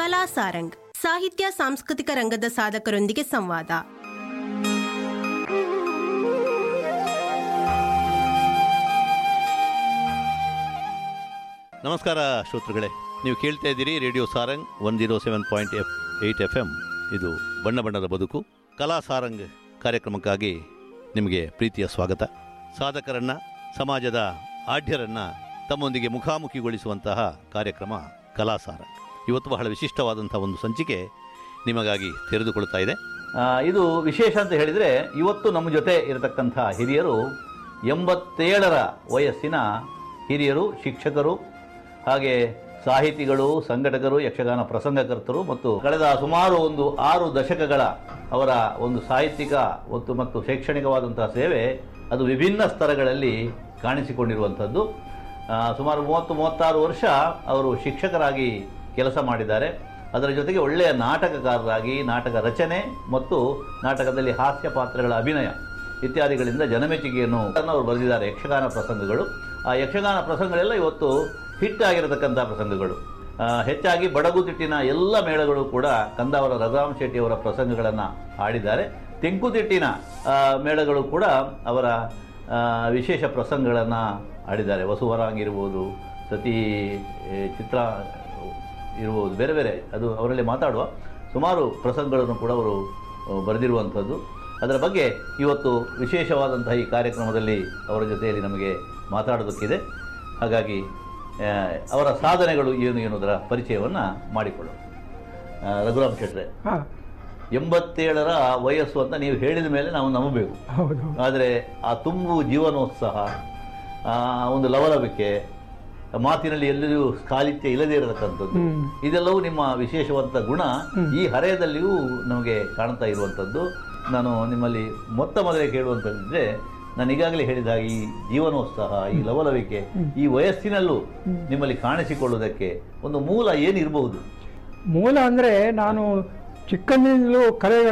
ಕಲಾ ಸಾರಂಗ್ ಸಾಹಿತ್ಯ ಸಾಂಸ್ಕೃತಿಕ ರಂಗದ ಸಾಧಕರೊಂದಿಗೆ ಸಂವಾದ ನಮಸ್ಕಾರ ಶ್ರೋತೃಗಳೇ ನೀವು ಕೇಳ್ತಾ ಇದ್ದೀರಿ radio Sarang one zero seven point F eight F M ಇದು ಬಣ್ಣ ಬಣ್ಣದ ಬದುಕು ಕಲಾ ಸಾರಂಗ್ ಕಾರ್ಯಕ್ರಮಕ್ಕಾಗಿ ನಿಮಗೆ ಪ್ರೀತಿಯ ಸ್ವಾಗತ ಸಾಧಕರನ್ನ ಸಮಾಜದ ಆಢ್ಯರನ್ನ ತಮ್ಮೊಂದಿಗೆ ಮುಖಾಮುಖಿಗೊಳಿಸುವಂತಹ ಕಾರ್ಯಕ್ರಮ ಕಲಾ ಸಾರಂಗ್ ಇವತ್ತು ಬಹಳ ವಿಶಿಷ್ಟವಾದಂಥ ಒಂದು ಸಂಚಿಕೆ ನಿಮಗಾಗಿ ತೆರೆದುಕೊಳ್ತಾ ಇದೆ ಆ, ಇದು ವಿಶೇಷ ಅಂತ ಹೇಳಿದರೆ ಇವತ್ತು ನಮ್ಮ ಜೊತೆ ಇರತಕ್ಕಂಥ ಹಿರಿಯರು ಎಂಬತ್ತೇಳರ ವಯಸ್ಸಿನ ಹಿರಿಯರು ಶಿಕ್ಷಕರು ಹಾಗೆ ಸಾಹಿತಿಗಳು ಸಂಘಟಕರು ಯಕ್ಷಗಾನ ಪ್ರಸಂಗಕರ್ತರು ಮತ್ತು ಕಳೆದ ಸುಮಾರು ಒಂದು ಆರು ದಶಕಗಳ ಅವರ ಒಂದು ಸಾಹಿತ್ಯಿಕ ಮತ್ತು ಮತ್ತು ಶೈಕ್ಷಣಿಕವಾದಂತಹ ಸೇವೆ ಅದು ವಿಭಿನ್ನ ಸ್ತರಗಳಲ್ಲಿ ಕಾಣಿಸಿಕೊಂಡಿರುವಂಥದ್ದು ಆ, ಸುಮಾರು ಮೂವತ್ತು ಮೂವತ್ತಾರು ವರ್ಷ ಅವರು ಶಿಕ್ಷಕರಾಗಿ ಕೆಲಸ ಮಾಡಿದ್ದಾರೆ ಅದರ ಜೊತೆಗೆ ಒಳ್ಳೆಯ ನಾಟಕಕಾರರಾಗಿ ನಾಟಕ ರಚನೆ ಮತ್ತು ನಾಟಕದಲ್ಲಿ ಹಾಸ್ಯ ಪಾತ್ರಗಳ ಅಭಿನಯ ಇತ್ಯಾದಿಗಳಿಂದ ಜನಮೆಚ್ಚುಗೆಯನ್ನು ಅವರು ಬರೆದಿದ್ದಾರೆ ಯಕ್ಷಗಾನ ಪ್ರಸಂಗಗಳು ಆ ಯಕ್ಷಗಾನ ಪ್ರಸಂಗಗಳೆಲ್ಲ ಇವತ್ತು ಹಿಟ್ ಆಗಿರತಕ್ಕಂಥ ಪ್ರಸಂಗಗಳು ಆ, ಹೆಚ್ಚಾಗಿ ಬಡಗುತಿಟ್ಟಿನ ಎಲ್ಲ ಮೇಳಗಳು ಕೂಡ ಕಂದಾವರ ರಘುರಾಮ್ ಶೆಟ್ಟಿಯವರ ಪ್ರಸಂಗಗಳನ್ನು ಹಾಡಿದ್ದಾರೆ ತೆಂಕುತಿಟ್ಟಿನ ಆ, ಮೇಳಗಳು ಕೂಡ ಅವರ ಆ, ವಿಶೇಷ ಪ್ರಸಂಗಗಳನ್ನು ಹಾಡಿದ್ದಾರೆ ವಸುವರಾಂಗ್ ಇರ್ಬೋದು ಸತಿ ಏ, ಚಿತ್ರ ಇರ್ಬೋದು ಬೇರೆ ಬೇರೆ ಅದು ಅವರಲ್ಲಿ ಮಾತಾಡುವ ಸುಮಾರು ಪ್ರಸಂಗಗಳನ್ನು ಕೂಡ ಅವರು ಆ, ಬರೆದಿರುವಂಥದ್ದು ಅದರ ಬಗ್ಗೆ ಇವತ್ತು ವಿಶೇಷವಾದಂತಹ ಈ ಕಾರ್ಯಕ್ರಮದಲ್ಲಿ ಅವರ ಜೊತೆಯಲ್ಲಿ ನಮಗೆ ಮಾತಾಡೋದಕ್ಕಿದೆ ಹಾಗಾಗಿ ಆ, ಅವರ ಸಾಧನೆಗಳು ಏನು ಎನ್ನುವುದರ ಪರಿಚಯವನ್ನು ಮಾಡಿಕೊಳ್ಳೋಣ ಆ, ರಘುರಾಮ್ ಶೆಟ್ರೆ ಹಾ ಎಂಬತ್ತೇಳರ ವಯಸ್ಸು ಅಂತ ನೀವು ಹೇಳಿದ ಮೇಲೆ ನಾವು ನಂಬಬೇಕು ಹೌದು ಆದರೆ ಆ ತುಂಬು ಜೀವನೋತ್ಸಾಹ ಆ ಒಂದು ಲವಲವಿಕೆ ಮಾತಿನಲ್ಲಿ ಎಲ್ಲೂ ಖಾಲಿತ್ಯ ಇಲ್ಲದೇ ಇರತಕ್ಕಂಥದ್ದು ಹ್ಮ್. ಇದೆಲ್ಲವೂ ನಿಮ್ಮ ವಿಶೇಷವಾದ ಗುಣ ಈ ಹರೆಯದಲ್ಲಿಯೂ ನಮಗೆ ಕಾಣ್ತಾ ಇರುವಂಥದ್ದು ನಾನು ನಿಮ್ಮಲ್ಲಿ ಮೊತ್ತ ಮೊದಲೇ ಕೇಳುವಂಥದ್ದಿದ್ರೆ ನಾನು ಈಗಾಗಲೇ ಹೇಳಿದ ಹಾಗೆ ಈ ಜೀವನೋತ್ಸಾಹ ಈ ಲವಲವಿಕೆ ಈ ವಯಸ್ಸಿನಲ್ಲೂ ನಿಮ್ಮಲ್ಲಿ ಕಾಣಿಸಿಕೊಳ್ಳುವುದಕ್ಕೆ ಒಂದು ಮೂಲ ಏನಿರಬಹುದು ಮೂಲ ಅಂದ್ರೆ ನಾನು ಚಿಕ್ಕಂದಿನಲ್ಲೂ ಕಲೆಗಳ